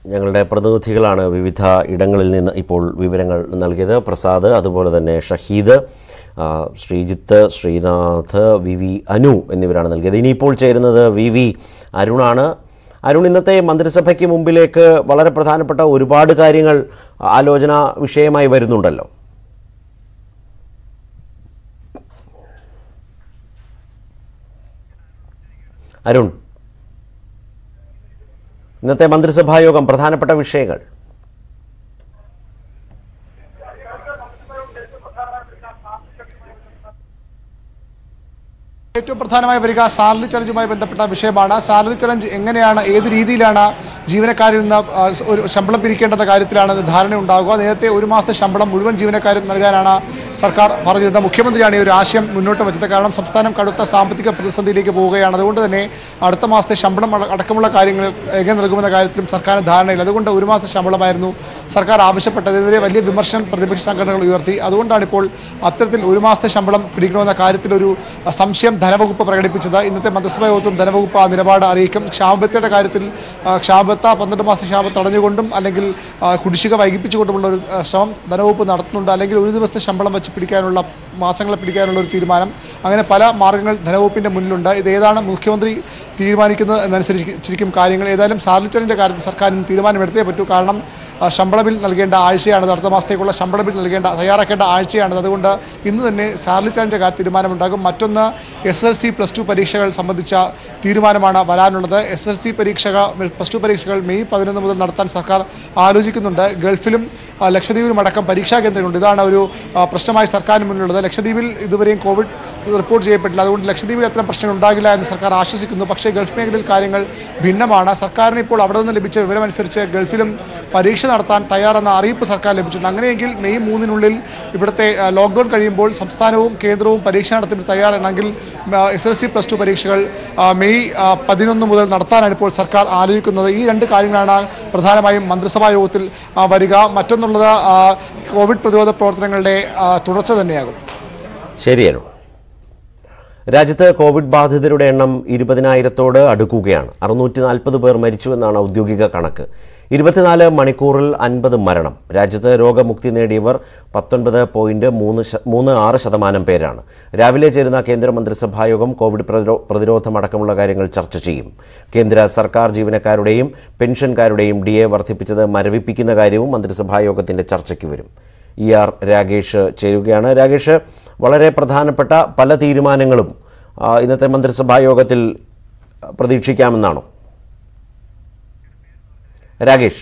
ഞങ്ങളുടെ പ്രതിനിധികളാണ് വിവിധ ഇടങ്ങളിൽ നിന്ന് ഇപ്പോൾ വിവരങ്ങൾ നൽകിയത് പ്രസാദ് അതുപോലെ തന്നെ ഷഹീദ് ആ, ശ്രീജിത്ത് ശ്രീനാഥ് വി വി അനു എന്നിവരാണ് നൽകിയത് ഇനിയിപ്പോൾ ചേരുന്നത് വി വി അരുണാണ് അരുൺ ഇന്നത്തെ മന്ത്രിസഭയ്ക്ക് മുമ്പിലേക്ക് വളരെ പ്രധാനപ്പെട്ട ഒരുപാട് കാര്യങ്ങൾ ആലോചന വിഷയമായി വരുന്നുണ്ടല്ലോ അരുൺ ഇന്നത്തെ മന്ത്രിസഭാ യോഗം പ്രധാനപ്പെട്ട വിഷയങ്ങൾ ഏറ്റവും പ്രധാനമായി വരിക സാലറി ചലഞ്ചുമായി ബന്ധപ്പെട്ട വിഷയമാണ് സാലറി ചലഞ്ച് എങ്ങനെയാണ് ഏത് രീതിയിലാണ് ജീവനക്കാരിൽ നിന്ന് ആ, സ് ഒരു ശമ്പളം പിരിക്കേണ്ട കാര്യത്തിലാണ് ധാരണ ഉണ്ടാകുക നേരത്തെ ഒരു മാസത്തെ ശമ്പളം മുഴുവൻ ജീവനക്കാരും നൽകാനാണ് സർക്കാർ പറഞ്ഞിരുന്നത് മുഖ്യമന്ത്രിയാണ് ഈ ഒരു ആശയം മുന്നോട്ട് വെച്ചത് കാരണം സംസ്ഥാനം കടുത്ത സാമ്പത്തിക പ്രതിസന്ധിയിലേക്ക് പോവുകയാണ് അതുകൊണ്ട് തന്നെ അടുത്ത മാസത്തെ ശമ്പളം അട- അടക്കമുള്ള കാര്യങ്ങൾ എങ്ങനെ നൽകുമെന്ന കാര്യത്തിലും സർക്കാരിന് ധാരണയില്ല അതുകൊണ്ട് ഒരു മാസത്തെ ശമ്പളമായിരുന്നു സർക്കാർ ആവശ്യപ്പെട്ടത് ഇതിനെതിരെ വലിയ വിമർശനം പ്രതിപക്ഷ സംഘടനകൾ ഉയർത്തി അതുകൊണ്ടാണ് ഇപ്പോൾ അത്തരത്തിൽ ഒരു മാസത്തെ ശമ്പളം പിടിക്കണമെന്ന കാര്യത്തിൽ ഒരു അഹ്, സംശയം ധനവകുപ്പ് പ്രകടിപ്പിച്ചത് ഇന്നത്തെ മന്ത്രിസഭാ യോഗത്തിലും ധനവകുപ്പ് ആ നിലപാട് അറിയിക്കും ക്ഷാമബത്തയുടെ കാര്യത്തിൽ ആ, ക്ഷാമബത്ത പന്ത്രണ്ട് മാസത്തെ ക്ഷാമം തടഞ്ഞുകൊണ്ടും അല്ലെങ്കിൽ ആ, കുടിശ്ശിക വൈകിപ്പിച്ചുകൊണ്ടുമുള്ള ഒരു ആ, ശ്രമം ധനവകുപ്പ് നടത്തുന്നുണ്ട് അല്ലെങ്കിൽ ഒരു ദിവസത്തെ ശമ്പളം വെച്ച് പിടിക്കാനുള്ള മാസങ്ങളെ പിടിക്കാനുള്ള ഒരു തീരുമാനം അങ്ങനെ പല മാർഗങ്ങൾ ധനവകുപ്പിന്റെ മുന്നിലുണ്ട് ഇത് ഏതാണ് മുഖ്യമന്ത്രി തീരുമാനിക്കുന്നത് എന്നനുസരിച്ചിരിക്കും കാര്യങ്ങൾ ഏതായാലും സാലറി ചലഞ്ചിന്റെ കാര്യത്തിൽ സർക്കാർ ഇന്ന് തീരുമാനമെടുത്തേ പറ്റൂ കാരണം ആ, ശമ്പള ബിൽ നൽകേണ്ട ആഴ്ചയാണത് അടുത്ത മാസത്തേക്കുള്ള ശമ്പള ബിൽ നൽകേണ്ട തയ്യാറാക്കേണ്ട ആഴ്ചയാണത് അതുകൊണ്ട് ഇന്ന് തന്നെ സാലറി ചലഞ്ചിന്റെ കാര്യത്തിൽ തീരുമാനമുണ്ടാകും മറ്റൊന്ന് S L C plus two പരീക്ഷകൾ സംബന്ധിച്ച തീരുമാനമാണ് വരാനുള്ളത് എസ് എൽ സി പരീക്ഷ പ്ലസ് ടു പരീക്ഷകൾ മെയ് പതിനൊന്ന് മുതൽ നടത്താൻ സർക്കാർ ആലോചിക്കുന്നുണ്ട് ഗൾഫിലും ആ, ലക്ഷദ്വീപിലും അടക്കം പരീക്ഷാ കേന്ദ്രങ്ങളുണ്ട് ഇതാണ് ഒരു ആ, പ്രശ്നമായി സർക്കാരിന് മുന്നിലുള്ളത് ലക്ഷദ്വീപിൽ ഇതുവരെയും കോവിഡ് റിപ്പോർട്ട് ചെയ്യപ്പെട്ടില്ല അതുകൊണ്ട് ലക്ഷദ്വീപിൽ അത്തരം പ്രശ്നങ്ങൾ ഉണ്ടാകില്ല എന്ന് സർക്കാർ ആശ്വസിക്കുന്നു പക്ഷേ ഗൾഫ് മേഖലയിൽ കാര്യങ്ങൾ ഭിന്നമാണ് സർക്കാരിന് ഇപ്പോൾ അവിടെ നിന്ന് ലഭിച്ച വിവരമനുസരിച്ച് ഗൾഫിലും പരീക്ഷ നടത്താൻ തയ്യാറെന്ന അറിയിപ്പ് സർക്കാർ ലഭിച്ചിട്ടുണ്ട് അങ്ങനെയെങ്കിൽ മെയ് മൂന്നിനുള്ളിൽ ഇവിടുത്തെ ആ, ലോക്ക്ഡൌൺ കഴിയുമ്പോൾ സംസ്ഥാനവും കേന്ദ്രവും പരീക്ഷ നടത്തി തയ്യാറാണെങ്കിൽ S L C plus two പരീക്ഷകൾ ആ, മെയ് ആ, പതിനൊന്ന് മുതൽ നടത്താനാണ് ഇപ്പോൾ സർക്കാർ ആലോചിക്കുന്നത് ഈ രണ്ട് കാര്യങ്ങളാണ് പ്രധാനമായും മന്ത്രിസഭാ യോഗത്തിൽ ആ, വരിക മറ്റൊന്നുള്ളത് ആ, കോവിഡ് പ്രതിരോധ പ്രവർത്തനങ്ങളുടെ ആ, തുടർച്ച തന്നെയാകും ശരി അരുൺ രാജ്യത്ത് കോവിഡ് ബാധിതരുടെ എണ്ണം ഇരുപതിനായിരത്തോട് അടുക്കുകയാണ് അറുന്നൂറ്റി നാൽപ്പത് പേർ മരിച്ചുവെന്നാണ് ഔദ്യോഗിക കണക്ക് ഇരുപത്തിനാല് മണിക്കൂറിൽ അൻപത് മരണം രാജ്യത്ത് രോഗമുക്തി നേടിയവർ പത്തൊൻപത് പോയിന്റ് മൂന്ന് ശ- മൂന്ന് ആറ് ശതമാനം പേരാണ് രാവിലെ ചേരുന്ന കേന്ദ്ര മന്ത്രിസഭായോഗം കോവിഡ് പ്രതിരോ- പ്രതിരോധമടക്കമുള്ള കാര്യങ്ങൾ ചർച്ച ചെയ്യും കേന്ദ്ര സർക്കാർ ജീവനക്കാരുടെയും പെൻഷൻകാരുടെയും ഡി എ വർദ്ധിപ്പിച്ചത് മരവിപ്പിക്കുന്ന കാര്യവും മന്ത്രിസഭായോഗത്തിന്റെ ചർച്ചയ്ക്ക് വരും ഇ ആർ രാഗേഷ് ചേരുകയാണ് രാഗേഷ് വളരെ പ്രധാനപ്പെട്ട പല തീരുമാനങ്ങളും ആ, ഇന്നത്തെ മന്ത്രിസഭാ യോഗത്തിൽ പ്രതീക്ഷിക്കാമെന്നാണോ രാഗേഷ്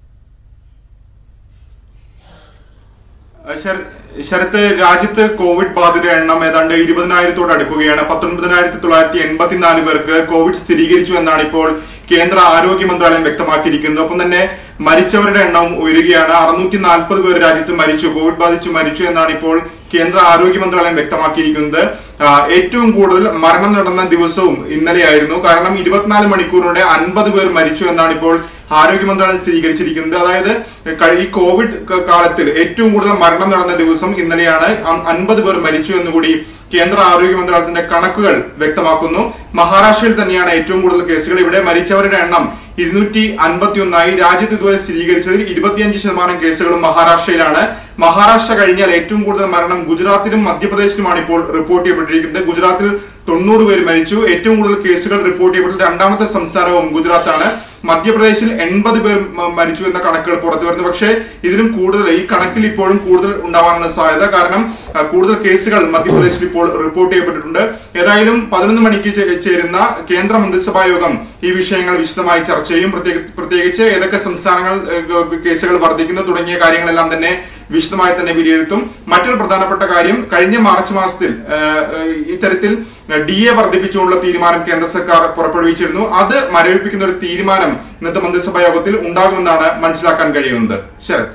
ശര- ശരത്ത് രാജ്യത്ത് കോവിഡ് ബാധിതരുടെ എണ്ണം ഏതാണ്ട് ഇരുപതിനായിരത്തോട് അടുക്കുകയാണ് പത്തൊൻപതിനായിരത്തി തൊള്ളായിരത്തി എൺപത്തിനാല് പേർക്ക് കോവിഡ് സ്ഥിരീകരിച്ചു എന്നാണ് ഇപ്പോൾ കേന്ദ്ര ആരോഗ്യ മന്ത്രാലയം വ്യക്തമാക്കിയിരിക്കുന്നത് ഒപ്പം തന്നെ മരിച്ചവരുടെ എണ്ണം ഉയരുകയാണ് അറുന്നൂറ്റി നാൽപ്പത് പേർ രാജ്യത്ത് മരിച്ചു കോവിഡ് ബാധിച്ച് മരിച്ചു എന്നാണ് ഇപ്പോൾ കേന്ദ്ര ആരോഗ്യ മന്ത്രാലയം വ്യക്തമാക്കിയിരിക്കുന്നത് ആ, ഏറ്റവും കൂടുതൽ മരണം നടന്ന ദിവസവും ഇന്നലെയായിരുന്നു കാരണം ഇരുപത്തിനാല് മണിക്കൂറിനുള്ളിൽ അൻപത് പേർ മരിച്ചു എന്നാണ് ഇപ്പോൾ ആരോഗ്യ മന്ത്രാലയം സ്ഥിരീകരിച്ചിരിക്കുന്നത് അതായത് കഴി- ഈ കോവിഡ് ക- കാലത്തിൽ ഏറ്റവും കൂടുതൽ മരണം നടന്ന ദിവസം ഇന്നലെയാണ് അ- അൻപത് പേർ മരിച്ചു എന്നുകൂടി കേന്ദ്ര ആരോഗ്യ മന്ത്രാലയത്തിന്റെ കണക്കുകൾ വ്യക്തമാക്കുന്നു മഹാരാഷ്ട്രയിൽ തന്നെയാണ് ഏറ്റവും കൂടുതൽ കേസുകൾ ഇവിടെ മരിച്ചവരുടെ എണ്ണം ഇരുന്നൂറ്റി അൻപത്തി ഒന്നായി രാജ്യത്ത് ഇതുവരെ സ്ഥിരീകരിച്ചതിൽ ഇരുപത്തിയഞ്ച് ശതമാനം കേസുകളും മഹാരാഷ്ട്രയിലാണ് മഹാരാഷ്ട്ര കഴിഞ്ഞാൽ ഏറ്റവും കൂടുതൽ മരണം ഗുജറാത്തിലും മധ്യപ്രദേശിലുമാണ് ഇപ്പോൾ റിപ്പോർട്ട് ചെയ്യപ്പെട്ടിരിക്കുന്നത് ഗുജറാത്തിൽ തൊണ്ണൂറ് പേര് മരിച്ചു ഏറ്റവും കൂടുതൽ കേസുകൾ റിപ്പോർട്ട് ചെയ്യപ്പെട്ട രണ്ടാമത്തെ സംസ്ഥാനവും ഗുജറാത്താണ് മധ്യപ്രദേശിൽ എൺപത് പേർ മ- മരിച്ചു എന്ന കണക്കുകൾ പുറത്തു വരുന്നു പക്ഷേ ഇതിലും കൂടുതൽ ഈ കണക്കിൽ ഇപ്പോഴും കൂടുതൽ ഉണ്ടാവാനുള്ള സാധ്യത കാരണം ആ, കൂടുതൽ കേസുകൾ മധ്യപ്രദേശിൽ ഇപ്പോൾ റിപ്പോർട്ട് ചെയ്യപ്പെട്ടിട്ടുണ്ട് ഏതായാലും പതിനൊന്ന് മണിക്ക് ചേ- ചേരുന്ന കേന്ദ്ര മന്ത്രിസഭാ യോഗം ഈ വിഷയങ്ങൾ വിശദമായി ചർച്ച ചെയ്യും പ്രത്യേക- പ്രത്യേകിച്ച് ഏതൊക്കെ സംസ്ഥാനങ്ങൾ ഏഹ്, കേസുകൾ വർദ്ധിക്കുന്നു തുടങ്ങിയ കാര്യങ്ങളെല്ലാം തന്നെ വിശദമായി തന്നെ വിലയിരുത്തും മറ്റൊരു പ്രധാനപ്പെട്ട കാര്യം കഴിഞ്ഞ മാർച്ച് മാസത്തിൽ ഏഹ്, ഏഹ്, ഇത്തരത്തിൽ ഡി എ വർദ്ധിപ്പിച്ചുകൊണ്ടുള്ള തീരുമാനം കേന്ദ്ര സർക്കാർ പുറപ്പെടുവിച്ചിരുന്നു അത് മരവിപ്പിക്കുന്ന ഒരു തീരുമാനം ഇന്നത്തെ മന്ത്രിസഭാ യോഗത്തിൽ ഉണ്ടാകുമെന്നാണ് മനസ്സിലാക്കാൻ കഴിയുന്നത് ശരത്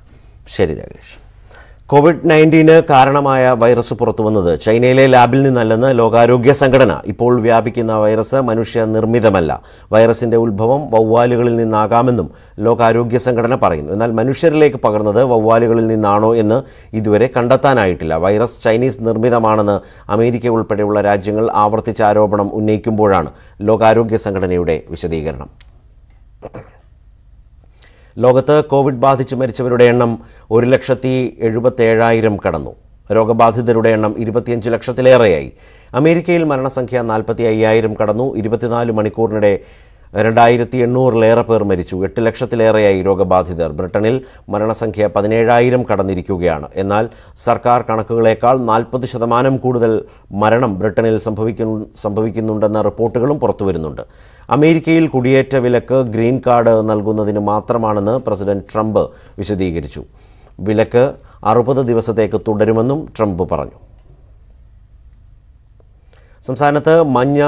ശരി രാകേഷ് കോവിഡ് നയൻറ്റീന് കാരണമായ വൈറസ് പുറത്തുവന്നത് ചൈനയിലെ ലാബിൽ നിന്നല്ലെന്ന് ലോകാരോഗ്യ സംഘടന ഇപ്പോൾ വ്യാപിക്കുന്ന വൈറസ് മനുഷ്യ നിർമ്മിതമല്ല വൈറസിന്റെ ഉത്ഭവം വവ്വാലുകളിൽ നിന്നാകാമെന്നും ലോകാരോഗ്യ സംഘടന പറയുന്നു എന്നാൽ മനുഷ്യരിലേക്ക് പകർന്നത് വവ്വാലുകളിൽ നിന്നാണോ എന്ന് ഇതുവരെ കണ്ടെത്താനായിട്ടില്ല വൈറസ് ചൈനീസ് നിർമ്മിതമാണെന്ന് അമേരിക്ക ഉൾപ്പെടെയുള്ള രാജ്യങ്ങൾ ആവർത്തിച്ച ആരോപണം ഉന്നയിക്കുമ്പോഴാണ് ലോകാരോഗ്യ സംഘടനയുടെ വിശദീകരണം ലോകത്ത് കോവിഡ് ബാധിച്ച് മരിച്ചവരുടെ എണ്ണം ഒരു ലക്ഷത്തി എഴുപത്തേഴായിരം കടന്നു രോഗബാധിതരുടെ എണ്ണം ഇരുപത്തിയഞ്ച് ലക്ഷത്തിലേറെയായി അമേരിക്കയിൽ മരണസംഖ്യ നാൽപ്പത്തി അയ്യായിരം കടന്നു ഇരുപത്തിനാല് മണിക്കൂറിനിടെ രണ്ടായിരത്തി എണ്ണൂറിലേറെ പേർ മരിച്ചു എട്ട് ലക്ഷത്തിലേറെയായി രോഗബാധിതർ ബ്രിട്ടനിൽ മരണസംഖ്യ പതിനേഴായിരം കടന്നിരിക്കുകയാണ് എന്നാൽ സർക്കാർ കണക്കുകളേക്കാൾ നാൽപ്പത് ശതമാനം കൂടുതൽ മരണം ബ്രിട്ടനിൽ സംഭവിക്കുന്നു സംഭവിക്കുന്നുണ്ടെന്ന റിപ്പോർട്ടുകളും പുറത്തുവരുന്നുണ്ട് അമേരിക്കയിൽ കുടിയേറ്റ വിലക്ക് ഗ്രീൻ കാർഡ് നൽകുന്നതിന് മാത്രമാണെന്ന് പ്രസിഡന്റ് ട്രംപ് വിശദീകരിച്ചു വിലക്ക് അറുപത് ദിവസത്തേക്ക് തുടരുമെന്നും ട്രംപ് പറഞ്ഞു സംസ്ഥാനത്ത് മഞ്ഞ